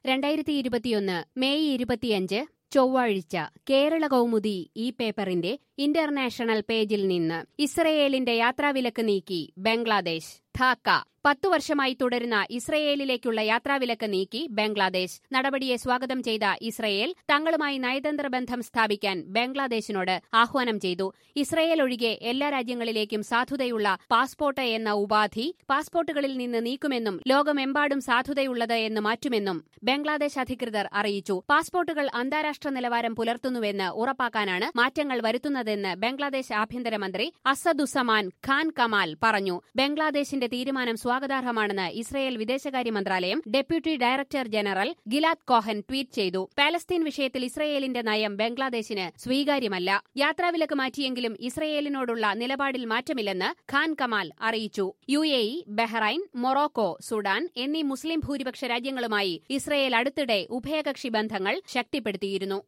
രണ്ടായിരത്തി ഇരുപത്തിയൊന്ന് മെയ് ഇരുപത്തിയഞ്ച് ചൊവ്വാഴ്ച കേരള കൗമുദി ഈ പേപ്പറിന്റെ ഇന്റർനാഷണൽ പേജിൽ നിന്ന് ഇസ്രയേലിന്റെ യാത്രാവിലക്ക് നീക്കി ബംഗ്ലാദേശ് ധാക്ക പത്തു വർഷമായി തുടരുന്ന ഇസ്രയേലിലേക്കുള്ള യാത്രാവിലക്ക് നീക്കി ബംഗ്ലാദേശ് നടപടിയെ സ്വാഗതം ചെയ്ത ഇസ്രയേൽ തങ്ങളുമായി നയതന്ത്ര ബന്ധം സ്ഥാപിക്കാൻ ബംഗ്ലാദേശിനോട് ആഹ്വാനം ചെയ്തു ഇസ്രയേൽ ഒഴികെ എല്ലാ രാജ്യങ്ങളിലേക്കും സാധുതയുള്ള പാസ്പോർട്ട് എന്ന ഉപാധി പാസ്പോർട്ടുകളിൽ നിന്ന് നീക്കുമെന്നും ലോകമെമ്പാടും സാധുതയുള്ളത് എന്ന് മാറ്റുമെന്നും ബംഗ്ലാദേശ് അധികൃതർ അറിയിച്ചു പാസ്പോർട്ടുകൾ അന്താരാഷ്ട്ര നിലവാരം പുലർത്തുന്നുവെന്ന് ഉറപ്പാക്കാനാണ് മാറ്റങ്ങൾ വരുത്തുന്നതെന്ന് ബംഗ്ലാദേശ് ആഭ്യന്തരമന്ത്രി അസദുസമാൻ ഖാൻ കമാൽ പറഞ്ഞു ബംഗ്ലാദേശിന്റെ തീരുമാനം സ്വാഗതാർഹമാണെന്ന് ഇസ്രയേൽ വിദേശകാര്യ മന്ത്രാലയം deputy director general Gilad Cohen tweet ചെയ്തു പാലസ്തീൻ വിഷയത്തിൽ ഇസ്രയേലിന്റെ നയം ബംഗ്ലാദേശിന് സ്വീകാര്യമല്ല യാത്രാവിലക്ക് മാറ്റിയെങ്കിലും ഇസ്രയേലിനോടുള്ള നിലപാടിൽ മാറ്റമില്ലെന്ന് ഖാൻ കമാൽ അറിയിച്ചു U A E Bahrain Morocco Sudan എന്നീ മുസ്ലിം ഭൂരിപക്ഷ രാജ്യങ്ങളുമായി ഇസ്രയേൽ അടുത്തിടെ ഉഭയകക്ഷി ബന്ധങ്ങൾ ശക്തിപ്പെടുത്തിയിരുന്നു